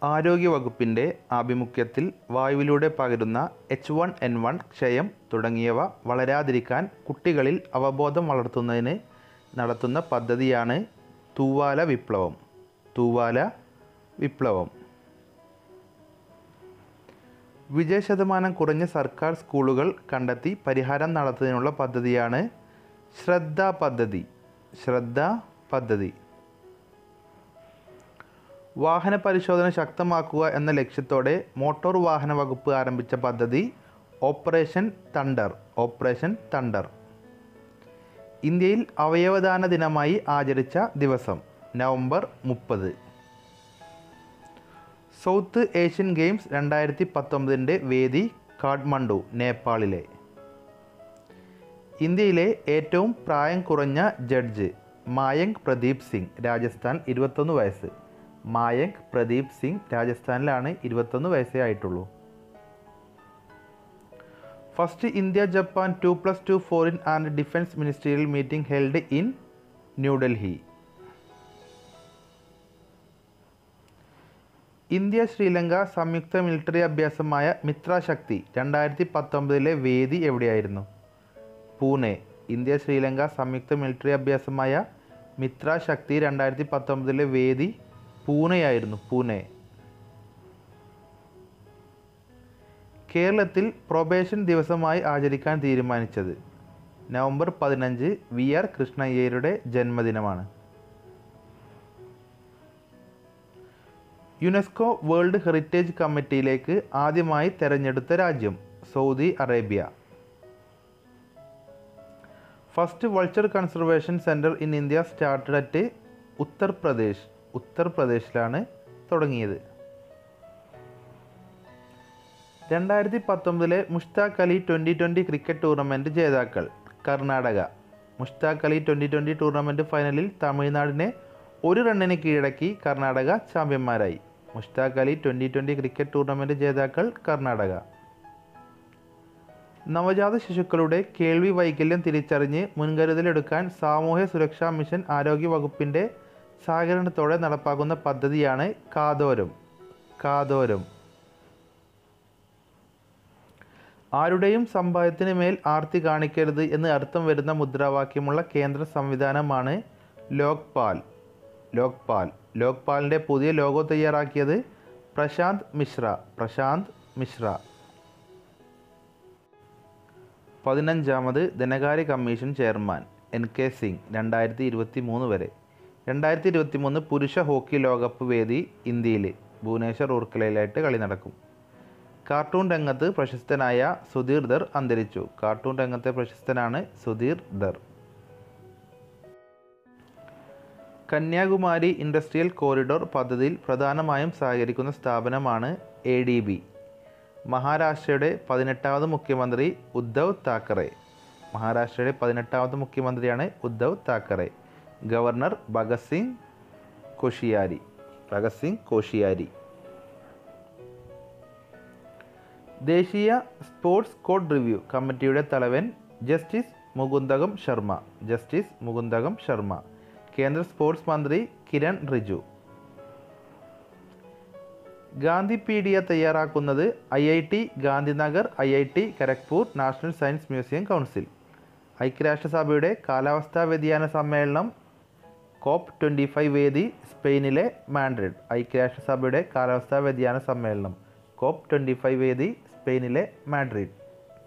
ആരോഗ്യവകുപ്പിൻ്റെ ആഭിമുഖ്യത്തിൽ വായുവിലൂടെ പകരുന്ന H one N one ക്ഷയം തുടങ്ങിയവ വളരാതിരിക്കാൻ കുട്ടികളിൽ അവബോധം വളർത്തുന്നതിന് നടത്തുന്ന പദ്ധതിയാണ് തൂവാല വിപ്ലവം തൂവാല വിപ്ലവം വിജയശതമാനം കുറഞ്ഞ സർക്കാർ സ്കൂളുകൾ കണ്ടെത്തി പരിഹാരം നടത്തുന്നതിനുള്ള പദ്ധതിയാണ് ശ്രദ്ധ പദ്ധതി ശ്രദ്ധ പദ്ധതി വാഹന പരിശോധന ശക്തമാക്കുക എന്ന ലക്ഷ്യത്തോടെ മോട്ടോർ വാഹന വകുപ്പ് ആരംഭിച്ച പദ്ധതി ഓപ്പറേഷൻ തണ്ടർ ഓപ്പറേഷൻ തണ്ടർ ഇന്ത്യയിൽ അവയവദാന ദിനമായി ആചരിച്ച ദിവസം നവംബർ മുപ്പത് സൗത്ത് ഏഷ്യൻ ഗെയിംസ് രണ്ടായിരത്തി പത്തൊമ്പതിൻ്റെ വേദി കാഠ്മണ്ഡു നേപ്പാളിലെ ഇന്ത്യയിലെ ഏറ്റവും പ്രായം കുറഞ്ഞ ജഡ്ജ് മായങ്ക് പ്രദീപ് സിംഗ് രാജസ്ഥാൻ ഇരുപത്തൊന്ന് വയസ്സ് മായങ്ക് പ്രദീപ് സിംഗ് രാജസ്ഥാനിലാണ് ഇരുപത്തൊന്ന് വയസ്സേ ആയിട്ടുള്ളൂ first India Japan two plus two foreign and defence ministerial meeting held in New Delhi India Sri Lanka സംയുക്ത മിലിറ്ററി അഭ്യാസമായ മിത്രശക്തി രണ്ടായിരത്തി പത്തൊമ്പതിലെ വേദി എവിടെയായിരുന്നു പൂനെ ഇന്ത്യ ശ്രീലങ്ക സംയുക്ത മിലിറ്ററി അഭ്യാസമായ മിത്രശക്തി രണ്ടായിരത്തി പത്തൊമ്പതിലെ വേദി പൂനെയായിരുന്നു പൂനെ കേരളത്തിൽ പ്രൊബേഷൻ ദിവസമായി ആചരിക്കാൻ തീരുമാനിച്ചത് നവംബർ പതിനഞ്ച് വി ആർ കൃഷ്ണയ്യരുടെ ജന്മദിനമാണ് യുനെസ്കോ വേൾഡ് ഹെറിറ്റേജ് കമ്മിറ്റിയിലേക്ക് ആദ്യമായി തെരഞ്ഞെടുത്ത രാജ്യം Saudi Arabia first vulture conservation centre in India started at Uttar Pradesh ഉത്തർപ്രദേശിലാണ് തുടങ്ങിയത് രണ്ടായിരത്തി പത്തൊമ്പതിലെ Mushtaq Ali twenty twenty cricket tournament ജേതാക്കൾ Karnataka Mushtaq Ali twenty twenty tournament ഫൈനലിൽ തമിഴ്നാടിനെ ഒരു റണ്ണിന് കീഴടക്കി കർണാടക ചാമ്പ്യന്മാരായി Mushtaq Ali twenty twenty cricket tournament ജേതാക്കൾ കർണാടക നവജാത ശിശുക്കളുടെ കേൾവി വൈകല്യം തിരിച്ചറിഞ്ഞ് മുൻകരുതലെടുക്കാൻ സാമൂഹ്യ സുരക്ഷാ മിഷൻ ആരോഗ്യ വകുപ്പിൻ്റെ സഹകരണത്തോടെ നടപ്പാക്കുന്ന പദ്ധതിയാണ് കാതോരം കാതോരം ആരുടെയും സമ്പാദ്യത്തിന് മേൽ ആർത്തി കാണിക്കരുത് എന്ന് അർത്ഥം വരുന്ന മുദ്രാവാക്യമുള്ള കേന്ദ്ര സംവിധാനമാണ് ലോക്പാൽ ലോക്പാൽ ലോക്പാലിൻ്റെ പുതിയ ലോഗോ തയ്യാറാക്കിയത് പ്രശാന്ത് മിശ്ര പ്രശാന്ത് മിശ്ര പതിനഞ്ചാമത് ധനകാര്യ commission chairman N K Singh രണ്ടായിരത്തി ഇരുപത്തി മൂന്ന് വരെ രണ്ടായിരത്തി ഇരുപത്തി മൂന്ന് പുരുഷ ഹോക്കി ലോകകപ്പ് വേദി ഇന്ത്യയിൽ ഭുവനേശ്വർ ഊർക്കലയിലായിട്ട് കളി നടക്കും കാർട്ടൂൺ രംഗത്ത് പ്രശസ്തനായ സുധീർ ദർ അന്തരിച്ചു കാർട്ടൂൺ രംഗത്തെ പ്രശസ്തനാണ് സുധീർ ദർ കന്യാകുമാരി ഇൻഡസ്ട്രിയൽ കോറിഡോർ പദ്ധതിയിൽ പ്രധാനമായും സഹകരിക്കുന്ന സ്ഥാപനമാണ് എ ഡി ബി മഹാരാഷ്ട്രയുടെ പതിനെട്ടാമത് മുഖ്യമന്ത്രി ഉദ്ധവ് താക്കറെ മഹാരാഷ്ട്രയുടെ പതിനെട്ടാമത് മുഖ്യമന്ത്രിയാണ് ഉദ്ധവ് താക്കറെ ഗവർണർ ഭഗത് സിംഗ് കോഷിയാരി ഭഗത് സിംഗ് കോഷിയാരി ദേശീയ സ്പോർട്സ് കോഡ് റിവ്യൂ കമ്മിറ്റിയുടെ തലവൻ ജസ്റ്റിസ് മുകുന്ദകം ശർമ്മ ജസ്റ്റിസ് മുകുന്ദകം ശർമ്മ കേന്ദ്ര സ്പോർട്സ് മന്ത്രി കിരൺ റിജു ഗാന്ധി പീഡിയ തയ്യാറാക്കുന്നത് I I T Gandhinagar I I T Kharagpur national science museum council ഐക്യരാഷ്ട്രസഭയുടെ കാലാവസ്ഥാ വ്യതിയാന സമ്മേളനം കോപ്പ് ട്വൻറ്റി ഫൈവ് വേദി സ്പെയിനിലെ മാൻഡ്രിഡ് ഐക്യരാഷ്ട്രസഭയുടെ കാലാവസ്ഥാ വ്യതിയാന സമ്മേളനം കോപ്പ് ട്വൻറ്റി ഫൈവ് വേദി സ്പെയിനിലെ മാഡ്രിഡ്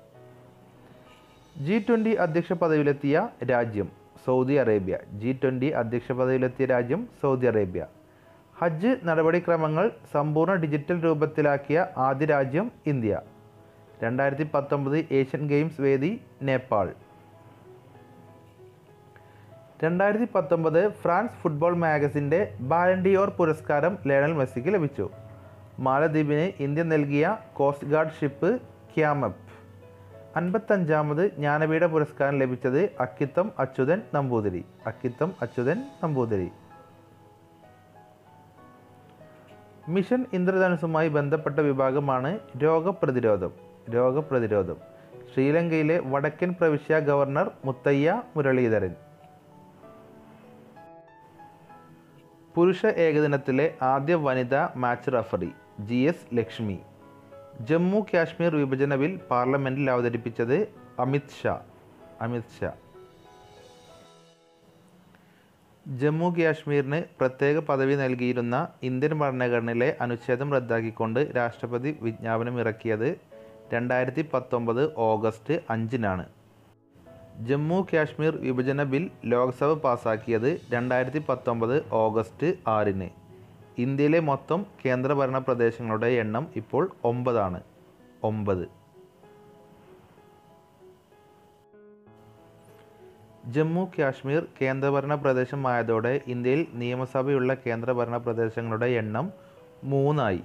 ജി ട്വൻ്റി അധ്യക്ഷ പദവിയിലെത്തിയ രാജ്യം സൗദി അറേബ്യ ജി ട്വൻ്റി അധ്യക്ഷ പദവിയിലെത്തിയ രാജ്യം സൗദി അറേബ്യ ഹജ്ജ് നടപടിക്രമങ്ങൾ സമ്പൂർണ്ണ ഡിജിറ്റൽ രൂപത്തിലാക്കിയ ആദ്യ രാജ്യം ഇന്ത്യ രണ്ടായിരത്തി പത്തൊമ്പത് ഏഷ്യൻ ഗെയിംസ് വേദി നേപ്പാൾ രണ്ടായിരത്തി പത്തൊമ്പത് ഫ്രാൻസ് ഫുട്ബോൾ മാഗസിൻ്റെ ബാലൻഡിയോർ പുരസ്കാരം ലയണൽ മെസ്സിക്ക് ലഭിച്ചു മാലദ്വീപിന് ഇന്ത്യ നൽകിയ കോസ്റ്റ് ഗാർഡ് ഷിപ്പ് ക്യാമപ്പ് അൻപത്തഞ്ചാമത് ജ്ഞാനപീഠ പുരസ്കാരം ലഭിച്ചത് അക്കിത്തം അച്യുതൻ നമ്പൂതിരി അക്കിത്തം അച്യുതൻ നമ്പൂതിരി മിഷൻ ഇന്ദ്രധനുസുമായി ബന്ധപ്പെട്ട വിഭാഗമാണ് രോഗപ്രതിരോധം രോഗപ്രതിരോധം ശ്രീലങ്കയിലെ വടക്കൻ പ്രവിശ്യ ഗവർണർ മുത്തയ്യ മുരളീധരൻ പുരുഷ ഏകദിനത്തിലെ ആദ്യ വനിതാ match referee G S Lakshmi Jammu Kashmir വിഭജന ബിൽ പാർലമെൻറ്റിൽ അവതരിപ്പിച്ചത് അമിത് ഷാ അമിത് ഷാ ജമ്മു കാശ്മീരിന് പ്രത്യേക പദവി നൽകിയിരുന്ന ഇന്ത്യൻ ഭരണഘടനയിലെ അനുച്ഛേദം റദ്ദാക്കിക്കൊണ്ട് രാഷ്ട്രപതി വിജ്ഞാപനം ഇറക്കിയത് രണ്ടായിരത്തി പത്തൊമ്പത് ഓഗസ്റ്റ് അഞ്ചിനാണ് ജമ്മു കാശ്മീർ വിഭജന ബിൽ ലോക്സഭ പാസാക്കിയത് രണ്ടായിരത്തി പത്തൊമ്പത് ഓഗസ്റ്റ് ആറിന് ഇന്ത്യയിലെ മൊത്തം കേന്ദ്രഭരണ പ്രദേശങ്ങളുടെ എണ്ണം ഇപ്പോൾ ഒമ്പതാണ് ഒമ്പത് ജമ്മു കാശ്മീർ കേന്ദ്രഭരണ പ്രദേശമായതോടെ ഇന്ത്യയിൽ നിയമസഭയുള്ള കേന്ദ്രഭരണ പ്രദേശങ്ങളുടെ എണ്ണം മൂന്നായി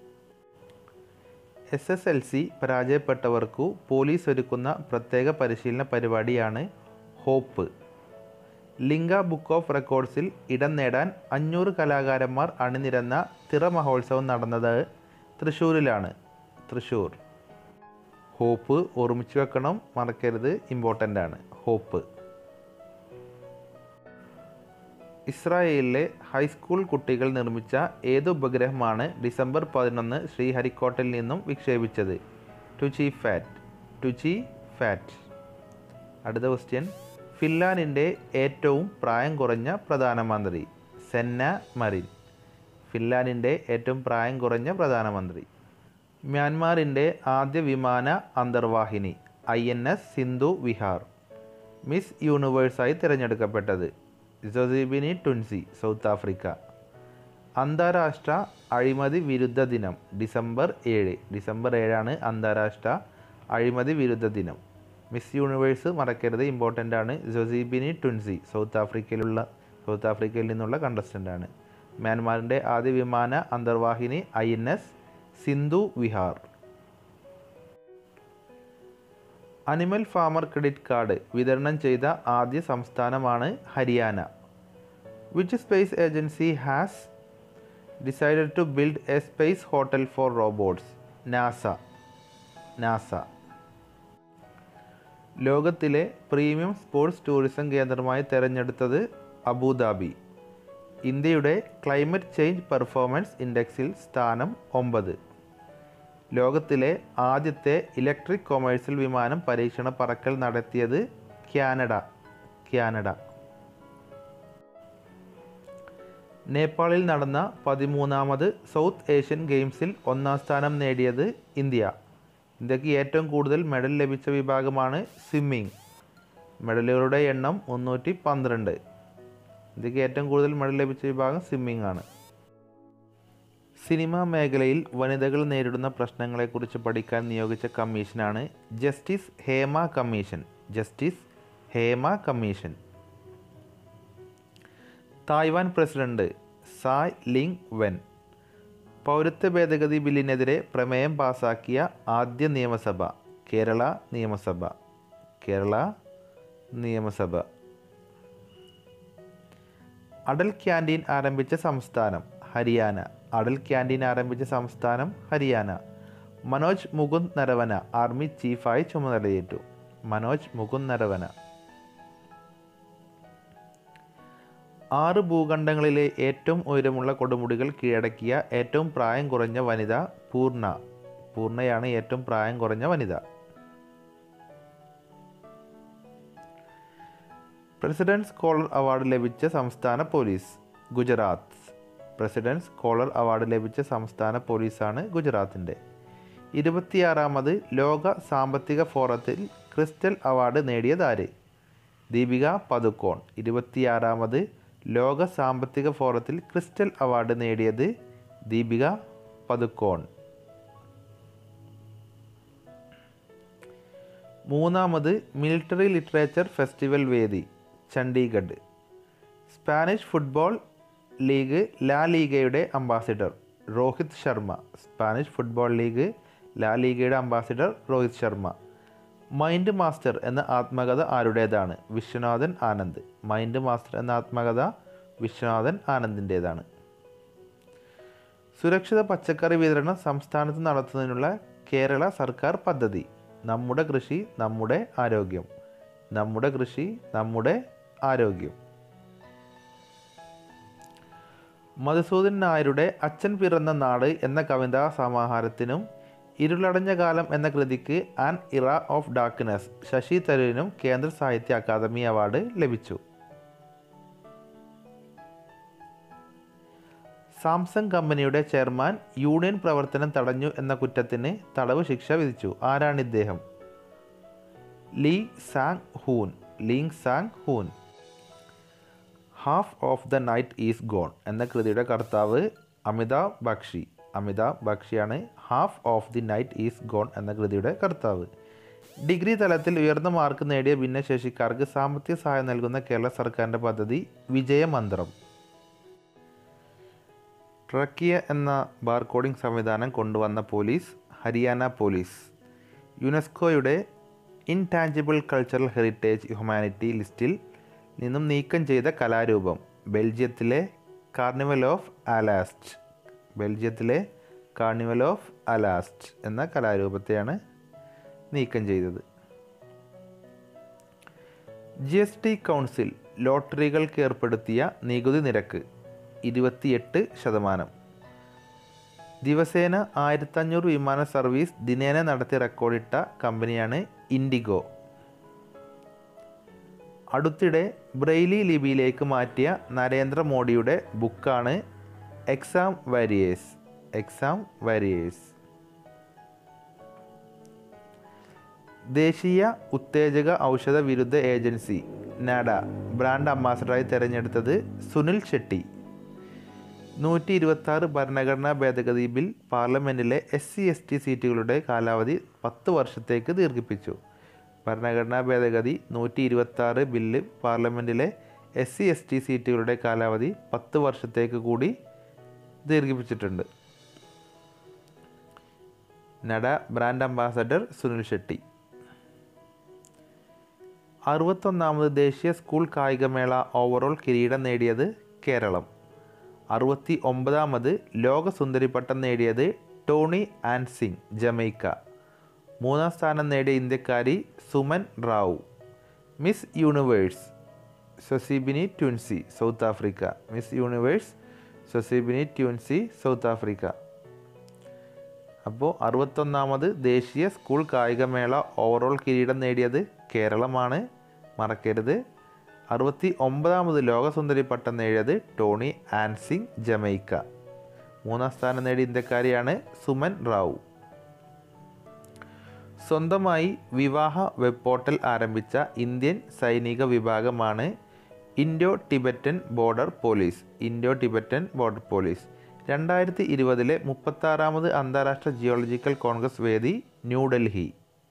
എസ് എസ് എൽ സി പരാജയപ്പെട്ടവർക്കു പോലീസ് ഒരുക്കുന്ന പ്രത്യേക പരിശീലന പരിപാടിയാണ് ഹോപ്പ് ലിംഗ ബുക്ക് ഓഫ് റെക്കോർഡ്സിൽ ഇടം നേടാൻ അഞ്ഞൂറ് കലാകാരന്മാർ അണിനിരന്ന തിറ മഹോത്സവം നടന്നത് തൃശ്ശൂരിലാണ് തൃശ്ശൂർ ഹോപ്പ് ഓർമ്മിച്ചു വെക്കണം മറക്കരുത് ഇമ്പോർട്ടൻ്റ് ആണ് ഹോപ്പ് ഇസ്രായേലിലെ ഹൈസ്കൂൾ കുട്ടികൾ നിർമ്മിച്ച ഏത് ഉപഗ്രഹമാണ് ഡിസംബർ പതിനൊന്ന് ശ്രീഹരിക്കോട്ടയിൽ നിന്നും വിക്ഷേപിച്ചത് ടുചി ഫാറ്റ് ടുചി ഫാറ്റ് അടുത്ത ക്വസ്റ്റ്യൻ ഫിൻലാൻഡിൻ്റെ ഏറ്റവും പ്രായം കുറഞ്ഞ പ്രധാനമന്ത്രി സെന്ന മറിൻ ഫിൻലാൻഡിൻ്റെ ഏറ്റവും പ്രായം കുറഞ്ഞ പ്രധാനമന്ത്രി മ്യാൻമാറിൻ്റെ ആദ്യ വിമാന അന്തർവാഹിനി I N S Sindhu Vihar Miss യൂണിവേഴ്സായി തിരഞ്ഞെടുക്കപ്പെട്ടത് ജൊസീബിനി ടുൻസി സൗത്ത് ആഫ്രിക്ക അന്താരാഷ്ട്ര അഴിമതി വിരുദ്ധ ദിനം ഡിസംബർ ഏഴ് ഡിസംബർ ഏഴാണ് അന്താരാഷ്ട്ര അഴിമതി വിരുദ്ധ ദിനം മിസ് യൂണിവേഴ്സ് മറക്കരുത് ഇമ്പോർട്ടൻ്റ് ആണ് ജൊസീബിനി ടുൻസി സൗത്ത് ആഫ്രിക്കയിലുള്ള സൗത്ത് ആഫ്രിക്കയിൽ നിന്നുള്ള കണ്ടസ്റ്റൻ്റ് ആണ് മ്യാൻമാറിൻ്റെ ആദ്യ വിമാന അന്തർവാഹിനി I N S Sindhu Vihar animal farmer credit card വിതരണം ചെയ്ത ആദ്യ സംസ്ഥാനമാണ് Haryana which space agency has decided to build a space hotel for robots NASA NASA ലോകത്തിലെ പ്രീമിയം സ്പോർട്സ് ടൂറിസം കേന്ദ്രമായി തിരഞ്ഞെടുത്തത് അബുദാബി ഇന്ത്യയുടെ ക്ലൈമറ്റ് ചേഞ്ച് പെർഫോമൻസ് ഇൻഡെക്സിൽ സ്ഥാനം ഒമ്പത് ലോകത്തിലെ ആദ്യത്തെ ഇലക്ട്രിക് കൊമേഴ്സ്യൽ വിമാനം പരീക്ഷണ പറക്കൽ നടത്തിയത് കാനഡ കാനഡ നേപ്പാളിൽ നടന്ന പതിമൂന്നാമത് സൗത്ത് ഏഷ്യൻ ഗെയിംസിൽ ഒന്നാം സ്ഥാനം നേടിയത് ഇന്ത്യ ഇന്ത്യക്ക് ഏറ്റവും കൂടുതൽ മെഡൽ ലഭിച്ച വിഭാഗമാണ് സ്വിമ്മിംഗ് മെഡലുകളുടെ എണ്ണം മുന്നൂറ്റി പന്ത്രണ്ട് ഇന്ത്യക്ക് ഏറ്റവും കൂടുതൽ മെഡൽ ലഭിച്ച വിഭാഗം സ്വിമ്മിംഗ് ആണ് സിനിമാ മേഖലയിൽ വനിതകൾ നേരിടുന്ന പ്രശ്നങ്ങളെക്കുറിച്ച് പഠിക്കാൻ നിയോഗിച്ച കമ്മീഷനാണ് justice Hema commission justice Hema commission Taiwan president Tsai ലിങ് വെൻ പൗരത്വ ഭേദഗതി ബില്ലിനെതിരെ പ്രമേയം പാസാക്കിയ ആദ്യ നിയമസഭ കേരള നിയമസഭ കേരള നിയമസഭ അടൽ ക്യാൻറ്റീൻ ആരംഭിച്ച സംസ്ഥാനം ഹരിയാന അടൽ ക്യാൻറ്റീൻ ആരംഭിച്ച സംസ്ഥാനം ഹരിയാന മനോജ് മുകുന്ദ് നരവന ആർമി ചീഫായി ചുമതലയേറ്റു മനോജ് മുകുന്ദ് നരവന ആറ് ഭൂഖണ്ഡങ്ങളിലെ ഏറ്റവും ഉയരമുള്ള കൊടുമുടികൾ കീഴടക്കിയ ഏറ്റവും പ്രായം കുറഞ്ഞ വനിത പൂർണ്ണ പൂർണ്ണയാണ് ഏറ്റവും പ്രായം കുറഞ്ഞ വനിത പ്രസിഡന്റ് സ്കോളർ അവാർഡ് ലഭിച്ച സംസ്ഥാന police Gujarat president scholar award ലഭിച്ച സംസ്ഥാന പോലീസാണ് ഗുജറാത്തിൻ്റെ ഇരുപത്തിയാറാമത് ലോക സാമ്പത്തിക ഫോറത്തിൽ ക്രിസ്റ്റൽ അവാർഡ് നേടിയതാര് ദീപിക പതുക്കോൺ ഇരുപത്തിയാറാമത് ലോക സാമ്പത്തിക ഫോറത്തിൽ ക്രിസ്റ്റൽ അവാർഡ് നേടിയത് ദീപിക പതുക്കോൺ മൂന്നാമത് മിലിറ്ററി ലിറ്ററേച്ചർ ഫെസ്റ്റിവൽ വേദി Chandigarh Spanish football league La ലീഗയുടെ ambassador Rohit Sharma Spanish football league La ലീഗയുടെ ambassador Rohit Sharma mind master എന്ന ആത്മകഥ ആരുടേതാണ് വിശ്വനാഥൻ ആനന്ദ് മൈൻഡ് മാസ്റ്റർ എന്ന ആത്മകഥ വിശ്വനാഥൻ ആനന്ദിൻ്റേതാണ് സുരക്ഷിത പച്ചക്കറി വിതരണം സംസ്ഥാനത്ത് നടത്തുന്നതിനുള്ള കേരള സർക്കാർ പദ്ധതി നമ്മുടെ കൃഷി നമ്മുടെ ആരോഗ്യം നമ്മുടെ കൃഷി നമ്മുടെ ആരോഗ്യം മധുസൂദൻ നായരുടെ അച്ഛൻ പിറന്ന നാട് എന്ന കവിതാ സമാഹാരത്തിനും ഇരുളടഞ്ഞ കാലം എന്ന കൃതിക്ക് an era of darkness Shashi തരൂരിനും കേന്ദ്ര സാഹിത്യ അക്കാദമി അവാർഡ് ലഭിച്ചു സാംസങ് കമ്പനിയുടെ ചെയർമാൻ യൂണിയൻ പ്രവർത്തനം തടഞ്ഞു എന്ന കുറ്റത്തിന് തടവ് ശിക്ഷ വിധിച്ചു ആരാണ് ഇദ്ദേഹം Lee Sang Hoon Lee Sang Hoon half of the night is gone എന്ന കൃതിയുടെ കർത്താവ് അമിതാഭ് ബക്ഷി അമിതാഭ് ബക്ഷിയാണ് half of the night is gone എന്ന കൃതിയുടെ കർത്താവ് ഡിഗ്രി തലത്തിൽ ഉയർന്ന മാർക്ക് നേടിയ ഭിന്നശേഷിക്കാർക്ക് സാമ്പത്തിക സഹായം നൽകുന്ന കേരള സർക്കാരിൻ്റെ പദ്ധതി വിജയമന്ത്രം ട്രക്കിയ എന്ന ബാർകോഡിംഗ് സംവിധാനം കൊണ്ടുവന്ന പോലീസ് ഹരിയാന പോലീസ് യുനെസ്കോയുടെ ഇൻടാഞ്ചിബിൾ കൾച്ചറൽ ഹെറിറ്റേജ് ഹ്യൂമാനിറ്റി ലിസ്റ്റിൽ നിന്നും നീക്കം ചെയ്ത കലാരൂപം ബെൽജിയത്തിലെ കാർണിവൽ ഓഫ് അലാസ്റ്റ് ബെൽജിയത്തിലെ കാർണിവൽ ഓഫ് അലാസ്റ്റ് എന്ന കലാരൂപത്തെയാണ് നീക്കം ചെയ്തത് ജി എസ് ടി കൗൺസിൽ ലോട്ടറികൾക്ക് ഏർപ്പെടുത്തിയ നികുതി നിരക്ക് ഇരുപത്തിയെട്ട് ശതമാനം ദിവസേന ആയിരത്തഞ്ഞൂറ് വിമാന സർവീസ് ദിനേന നടത്തി റെക്കോർഡിട്ട കമ്പനിയാണ് ഇൻഡിഗോ അടുത്തിടെ ബ്രെയിലി ലിപിയിലേക്ക് മാറ്റിയ നരേന്ദ്രമോദിയുടെ ബുക്കാണ് എക്സാം വാരിയേഴ്സ് എക്സാം വാരിയേഴ്സ് ദേശീയ ഉത്തേജക ഔഷധ വിരുദ്ധ ഏജൻസി നാഡ ബ്രാൻഡ് അംബാസഡറായി തിരഞ്ഞെടുത്തത് സുനിൽ ഷെട്ടി നൂറ്റി ഇരുപത്തി ആറ് ഭരണഘടനാ ഭേദഗതി ബിൽ പാർലമെൻറ്റിലെ എസ് സി എസ് ടി സീറ്റുകളുടെ കാലാവധി പത്ത് വർഷത്തേക്ക് ദീർഘിപ്പിച്ചു ഭരണഘടനാ ഭേദഗതി നൂറ്റി ഇരുപത്തി ആറ് ബില്ല് പാർലമെൻറ്റിലെ എസ് സി എസ് ടി സീറ്റുകളുടെ കാലാവധി പത്ത് വർഷത്തേക്ക് കൂടി ദീർഘിപ്പിച്ചിട്ടുണ്ട് നട ബ്രാൻഡ് അംബാസഡർ സുനിൽ ഷെട്ടി അറുപത്തൊന്നാമത് ദേശീയ സ്കൂൾ കായികമേള ഓവറോൾ കിരീടം നേടിയത് കേരളം അറുപത്തി ഒമ്പതാമത് ലോക സുന്ദരി പട്ടം നേടിയത് ടോണി ആൻഡ് സിംഗ് ജമൈക്ക മൂന്നാം സ്ഥാനം നേടിയ ഇന്ത്യക്കാരി Suman Rao Miss Universe Zozibini Tunzi South Africa Miss Universe Zozibini Tunzi South Africa അപ്പോൾ അറുപത്തൊന്നാമത് ദേശീയ സ്കൂൾ കായികമേള ഓവറോൾ കിരീടം നേടിയത് കേരളമാണ് മറക്കരുത് അറുപത്തി ഒമ്പതാമത് ലോകസുന്ദരി പട്ടം നേടിയത് ടോണി ആൻസിംഗ് ജമൈക്ക മൂന്നാം സ്ഥാനം നേടിയ ഇന്ത്യക്കാരിയാണ് സുമൻ റാവു സ്വന്തമായി വിവാഹ വെബ് പോർട്ടൽ ആരംഭിച്ച ഇന്ത്യൻ സൈനിക വിഭാഗമാണ് Indo Tibetan border police Indo Tibetan border police രണ്ടായിരത്തി ഇരുപതിലെ മുപ്പത്താറാമത് അന്താരാഷ്ട്ര ജിയോളജിക്കൽ കോൺഗ്രസ് വേദി ന്യൂഡൽഹി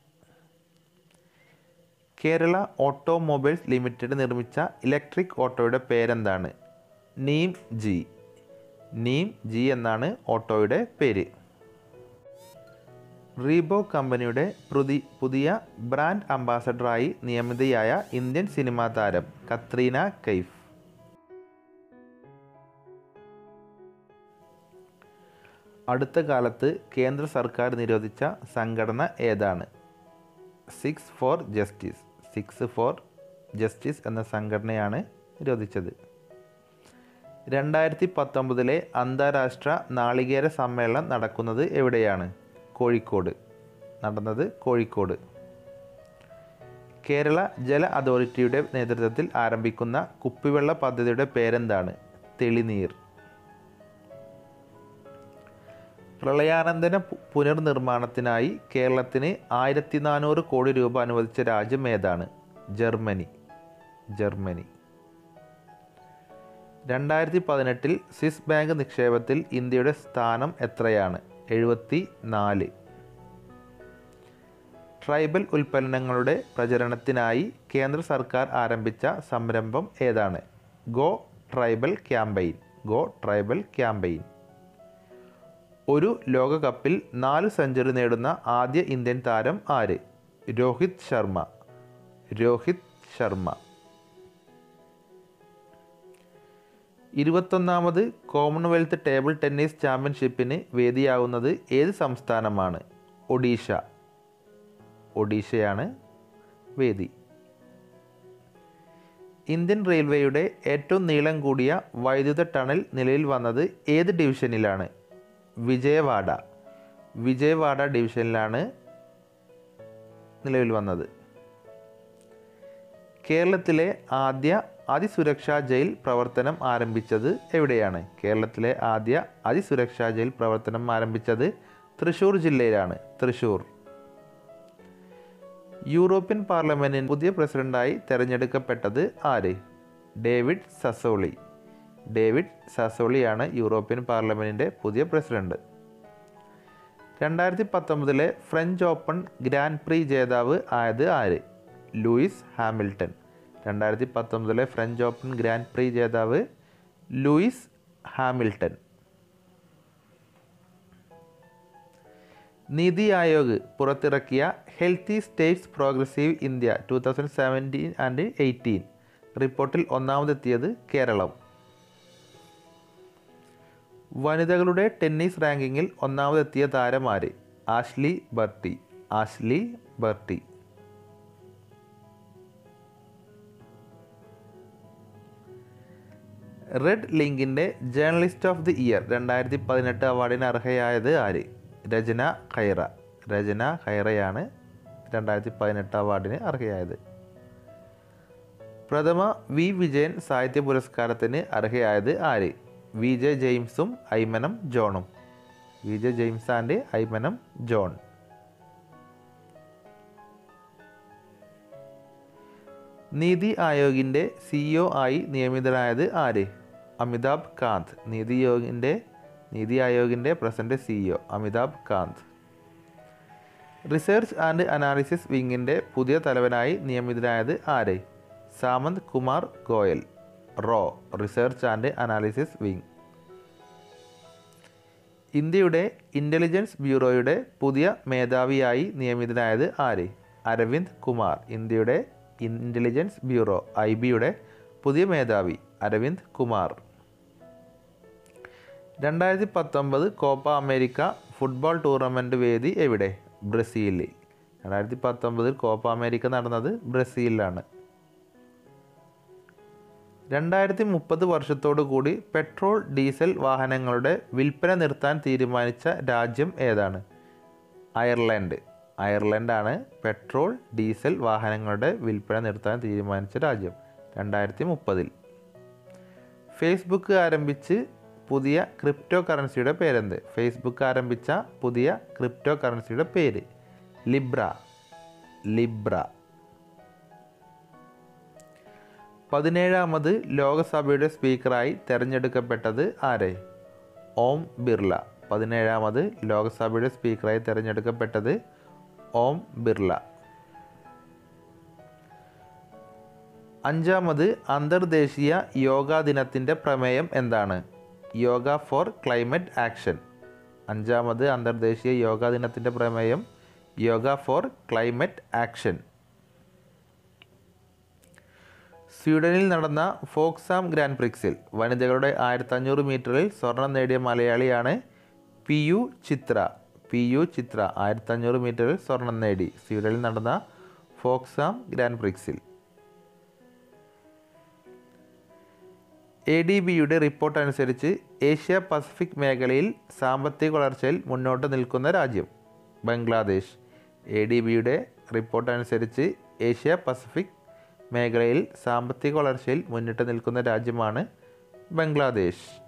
കേരള ഓട്ടോമൊബൈൽസ് ലിമിറ്റഡ് നിർമ്മിച്ച ഇലക്ട്രിക് ഓട്ടോയുടെ പേരെന്താണ് നീം ജി നീം ജി എന്നാണ് ഓട്ടോയുടെ പേര് റീബോ കമ്പനിയുടെ പ്രതി പുതിയ ബ്രാൻഡ് അംബാസഡറായി നിയമിതയായ ഇന്ത്യൻ സിനിമാ താരം കത്രീന കൈഫ് അടുത്ത കാലത്ത് കേന്ദ്ര സർക്കാർ നിരോധിച്ച സംഘടന ഏതാണ് Sikhs for justice Sikhs for justice എന്ന സംഘടനയാണ് നിരോധിച്ചത് രണ്ടായിരത്തി പത്തൊമ്പതിലെ അന്താരാഷ്ട്ര നാളികേര സമ്മേളനം നടക്കുന്നത് എവിടെയാണ് കോഴിക്കോട് നടന്നത് കോഴിക്കോട് കേരള ജല അതോറിറ്റിയുടെ നേതൃത്വത്തിൽ ആരംഭിക്കുന്ന കുപ്പിവെള്ള പദ്ധതിയുടെ പേരെന്താണ് തെളിനീർ പ്രളയാനന്തര പു- പുനർനിർമ്മാണത്തിനായി കേരളത്തിന് ആയിരത്തി നാനൂറ് കോടി രൂപ അനുവദിച്ച രാജ്യം ഏതാണ് ജർമ്മനി ജർമ്മനി രണ്ടായിരത്തി പതിനെട്ടിൽ സ്വിസ് ബാങ്ക് നിക്ഷേപത്തിൽ ഇന്ത്യയുടെ സ്ഥാനം എത്രയാണ് എഴുപത്തി നാല് ട്രൈബൽ ഉൽപ്പന്നങ്ങളുടെ പ്രചരണത്തിനായി കേന്ദ്ര സർക്കാർ ആരംഭിച്ച സംരംഭം ഏതാണ് go tribal campaign go tribal campaign ഒരു ലോകകപ്പിൽ നാല് സെഞ്ചുറി നേടുന്ന ആദ്യ ഇന്ത്യൻ താരം ആര് രോഹിത് ശർമ്മ രോഹിത് ശർമ്മ ഇരുപത്തൊന്നാമത് കോമൺവെൽത്ത് ടേബിൾ ടെന്നീസ് ചാമ്പ്യൻഷിപ്പിന് വേദിയാവുന്നത് ഏത് സംസ്ഥാനമാണ് ഒഡീഷ ഒഡീഷയാണ് വേദി ഇന്ത്യൻ റെയിൽവേയുടെ ഏറ്റവും നീളം കൂടിയ വൈദ്യുത ടണൽ നിലവിൽ വന്നത് ഏത് ഡിവിഷനിലാണ് വിജയവാഡ വിജയവാഡ ഡിവിഷനിലാണ് നിലവിൽ വന്നത് കേരളത്തിലെ ആദ്യ അതിസുരക്ഷാ ജയിൽ പ്രവർത്തനം ആരംഭിച്ചത് എവിടെയാണ് കേരളത്തിലെ ആദ്യ അതിസുരക്ഷാ ജയിൽ പ്രവർത്തനം ആരംഭിച്ചത് തൃശ്ശൂർ ജില്ലയിലാണ് തൃശ്ശൂർ യൂറോപ്യൻ പാർലമെന്റിന് പുതിയ പ്രസിഡന്റായി തെരഞ്ഞെടുക്കപ്പെട്ടത് ആര് ഡേവിഡ് സസോളി ഡേവിഡ് സസോളിയാണ് യൂറോപ്യൻ പാർലമെന്റിന്റെ പുതിയ പ്രസിഡന്റ് രണ്ടായിരത്തി പത്തൊമ്പതിലെ ഫ്രഞ്ച് ഓപ്പൺ ഗ്രാൻഡ് പ്രീ ജേതാവ് ആയത് ആര് ലൂയിസ് ഹാമിൽട്ടൺ രണ്ടായിരത്തി പത്തൊമ്പതിലെ ഫ്രഞ്ച് ഓപ്പൺ ഗ്രാൻഡ് പ്രീ ജേതാവ് ലൂയിസ് ഹാമിൽട്ടൺ നീതി ആയോഗ് പുറത്തിറക്കിയ healthy states progressive India two thousand seventeen and eighteen റിപ്പോർട്ടിൽ ഒന്നാമതെത്തിയത് കേരളം വനിതകളുടെ ടെന്നീസ് റാങ്കിങ്ങിൽ ഒന്നാമതെത്തിയ താരം ആര് Ashleigh Barty Ashleigh Barty red ലിങ്കിൻ്റെ ജേർണലിസ്റ്റ് ഓഫ് ദി ഇയർ രണ്ടായിരത്തി പതിനെട്ട് അവാർഡിന് അർഹയായത് ആര് രചന ഖൈറ രചന ഖൈറയാണ് രണ്ടായിരത്തി പതിനെട്ട് അവാർഡിന് അർഹയായത് പ്രഥമ വി വിജയൻ സാഹിത്യ പുരസ്കാരത്തിന് അർഹയായത് ആര് വി ജെ ജെയിംസും ഐമനം ജോണും V J James and Aymanam John NITI ആയോഗിൻ്റെ സിഇഒ ആയി നിയമിതനായത് ആര് അമിതാഭ് കാന്ത് നീതി യോഗിൻ്റെ നീതി ആയോഗിൻ്റെ present CEO Amitabh Kant research and analysis വിങ്ങിൻ്റെ പുതിയ തലവനായി നിയമിതനായത് ആര് സാമന്ത് കുമാർ ഗോയൽ റോ റിസർച്ച് ആൻഡ് അനാലിസിസ് വിങ് ഇന്ത്യയുടെ ഇൻ്റലിജൻസ് ബ്യൂറോയുടെ പുതിയ മേധാവിയായി നിയമിതനായത് ആര് അരവിന്ദ് കുമാർ ഇന്ത്യയുടെ ഇൻ്റലിജൻസ് ബ്യൂറോ ഐ ബിയുടെ പുതിയ മേധാവി അരവിന്ദ് കുമാർ രണ്ടായിരത്തി പത്തൊമ്പത് കോപ്പ അമേരിക്ക ഫുട്ബോൾ ടൂർണമെൻറ്റ് വേദി എവിടെ ബ്രസീലിൽ രണ്ടായിരത്തി പത്തൊമ്പതിൽ കോപ്പ അമേരിക്ക നടന്നത് ബ്രസീലിലാണ് രണ്ടായിരത്തി മുപ്പത് വർഷത്തോടു കൂടി പെട്രോൾ ഡീസൽ വാഹനങ്ങളുടെ വിൽപ്പന നിർത്താൻ തീരുമാനിച്ച രാജ്യം ഏതാണ് അയർലൻഡ് അയർലൻഡാണ് പെട്രോൾ ഡീസൽ വാഹനങ്ങളുടെ വിൽപ്പന നിർത്താൻ തീരുമാനിച്ച രാജ്യം രണ്ടായിരത്തി മുപ്പതിൽ ഫേസ്ബുക്ക് ആരംഭിച്ച് പുതിയ ക്രിപ്റ്റോ കറൻസിയുടെ പേരെന്ത് ഫേസ്ബുക്ക് ആരംഭിച്ച പുതിയ ക്രിപ്റ്റോ കറൻസിയുടെ പേര് ലിബ്ര ലിബ്ര പതിനേഴാമത് ലോകസഭയുടെ സ്പീക്കറായി തെരഞ്ഞെടുക്കപ്പെട്ടത് ആരെ ഓം ബിർള പതിനേഴാമത് ലോകസഭയുടെ സ്പീക്കറായി തെരഞ്ഞെടുക്കപ്പെട്ടത് ഓം ബിർള അഞ്ചാമത് അന്തർദേശീയ യോഗാ ദിനത്തിൻ്റെ പ്രമേയം എന്താണ് യോഗ ഫോർ ക്ലൈമറ്റ് ആക്ഷൻ അഞ്ചാമത് അന്തർദേശീയ യോഗാ ദിനത്തിൻ്റെ പ്രമേയം യോഗ ഫോർ ക്ലൈമറ്റ് ആക്ഷൻ സ്വീഡനിൽ നടന്ന ഫോക്സാം ഗ്രാൻഡ് പ്രിക്സിൽ വനിതകളുടെ ആയിരത്തഞ്ഞൂറ് മീറ്ററിൽ സ്വർണം നേടിയ മലയാളിയാണ് P U Chitra P U Chitra ആയിരത്തഞ്ഞൂറ് മീറ്ററിൽ സ്വർണം നേടി സ്വീഡനിൽ നടന്ന ഫോക്സാം ഗ്രാൻഡ് പ്രിക്സിൽ എ ഡി ബിയുടെ റിപ്പോർട്ട് അനുസരിച്ച് ഏഷ്യ പസഫിക് മേഖലയിൽ സാമ്പത്തിക വളർച്ചയിൽ മുന്നോട്ട് നിൽക്കുന്ന രാജ്യം ബംഗ്ലാദേശ് എ ഡി ബിയുടെ റിപ്പോർട്ട് അനുസരിച്ച് ഏഷ്യ പസഫിക് മേഖലയിൽ സാമ്പത്തിക വളർച്ചയിൽ മുന്നിട്ട് നിൽക്കുന്ന രാജ്യമാണ് ബംഗ്ലാദേശ്